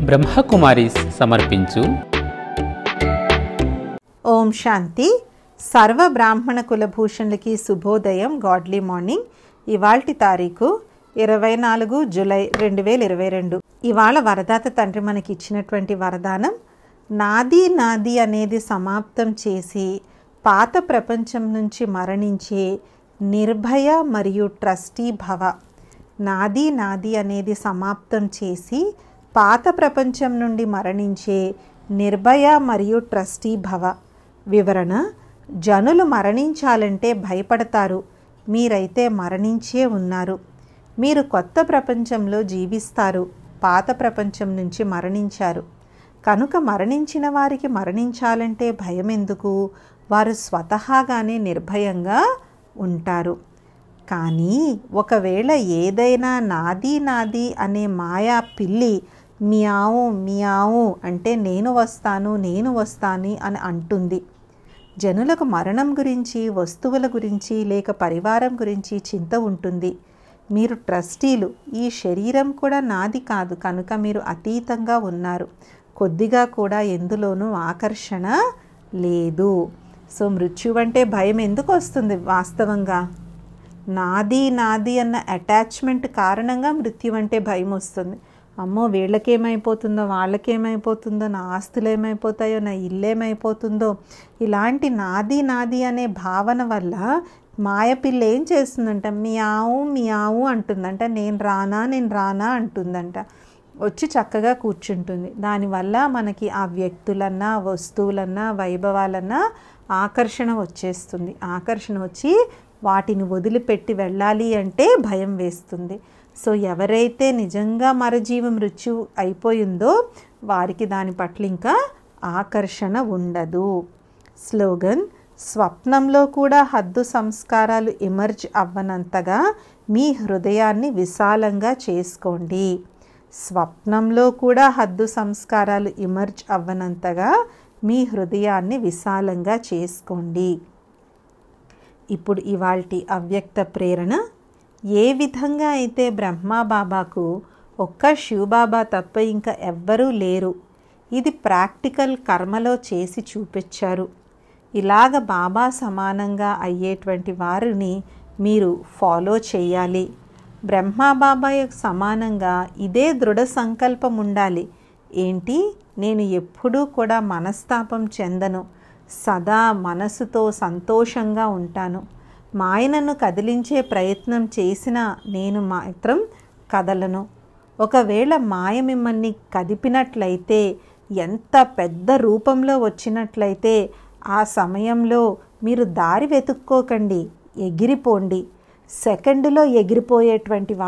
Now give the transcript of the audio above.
బ్రహ్మకుమారీస్ సమర్పించు ఓం శాంతి సర్వ బ్రాహ్మణ కులభూషణులకి శుభోదయం గాడ్లీ మార్నింగ్ ఇవాల్టి తారీఖు ఇరవై నాలుగు జూలై రెండు వేల ఇరవై రెండు ఇవాళ వరదాత తండ్రి మనకి ఇచ్చినటువంటి వరదానం నాది నాది అనేది సమాప్తం చేసి పాత ప్రపంచం నుంచి మరణించే నిర్భయ మరియు ట్రస్టీ భవ నాది నాది అనేది సమాప్తం చేసి పాత ప్రపంచం నుండి మరణించే నిర్భయ మరియు ట్రస్టీ భవ వివరణ జనులు మరణించాలంటే భయపడతారు మీరైతే మరణించే ఉన్నారు మీరు కొత్త ప్రపంచంలో జీవిస్తారు పాత ప్రపంచం నుంచి మరణించారు కనుక మరణించిన వారికి మరణించాలంటే భయం ఎందుకు వారు స్వతహాగానే నిర్భయంగా ఉంటారు కానీ ఒకవేళ ఏదైనా నాది నాది అనే మాయా పిల్లి మియావు మియావు అంటే నేను వస్తాను నేను వస్తాను అని అంటుంది జనులకు మరణం గురించి వస్తువుల గురించి లేక పరివారం గురించి చింత ఉంటుంది మీరు ట్రస్టీలు ఈ శరీరం కూడా నాది కాదు కనుక మీరు అతీతంగా ఉన్నారు కొద్దిగా కూడా ఎందులోనూ ఆకర్షణ లేదు సో మృత్యు అంటే భయం ఎందుకు వస్తుంది వాస్తవంగా నాది నాది అన్న అటాచ్మెంట్ కారణంగా మృత్యు అంటే భయం వస్తుంది అమ్మో వీళ్ళకేమైపోతుందో వాళ్ళకేమైపోతుందో నా ఆస్తులు ఏమైపోతాయో నా ఇల్లు ఏమైపోతుందో ఇలాంటి నాది నాది అనే భావన వల్ల మాయపిల్ల ఏం చేస్తుందంట మియావు మియావు అంటుందంట నేను రానా నేను రానా అంటుందంట వచ్చి చక్కగా కూర్చుంటుంది దానివల్ల మనకి ఆ వ్యక్తులన్నా వస్తువులన్నా వైభవాలన్నా ఆకర్షణ వచ్చేస్తుంది ఆకర్షణ వచ్చి వాటిని వదిలిపెట్టి వెళ్ళాలి అంటే భయం వేస్తుంది సో ఎవరైతే నిజంగా మరజీవ మృత్యు అయిపోయిందో వారికి దాని పట్ల ఇంకా ఆకర్షణ ఉండదు స్లోగన్ స్వప్నంలో కూడా హద్దు సంస్కారాలు ఎమర్జ్ అవ్వనంతగా మీ హృదయాన్ని విశాలంగా చేసుకోండి స్వప్నంలో కూడా హద్దు సంస్కారాలు ఇమర్జ్ అవ్వనంతగా మీ హృదయాన్ని విశాలంగా చేసుకోండి ఇప్పుడు ఇవాల్టి అవ్యక్త ప్రేరణ ఏ విధంగా అయితే బ్రహ్మా బాబాకు ఒక్క శివబాబా తప్ప ఇంకా ఎవ్వరూ లేరు ఇది ప్రాక్టికల్ కర్మలో చేసి చూపించారు ఇలాగ బాబా సమానంగా అయ్యేటువంటి వారిని మీరు ఫాలో చేయాలి బ్రహ్మా బాబా యొక్క సమానంగా ఇదే దృఢ సంకల్పం ఉండాలి ఏంటి నేను ఎప్పుడూ కూడా మనస్తాపం చెందను సదా మనసుతో సంతోషంగా ఉంటాను మాయనను కదిలించే ప్రయత్నం చేసినా నేను మాత్రం కదలను ఒకవేళ మాయ మిమ్మల్ని కదిపినట్లయితే ఎంత పెద్ద రూపంలో వచ్చినట్లయితే ఆ సమయంలో మీరు దారి వెతుక్కోకండి ఎగిరిపోండి సెకండ్లో ఎగిరిపోయేటువంటి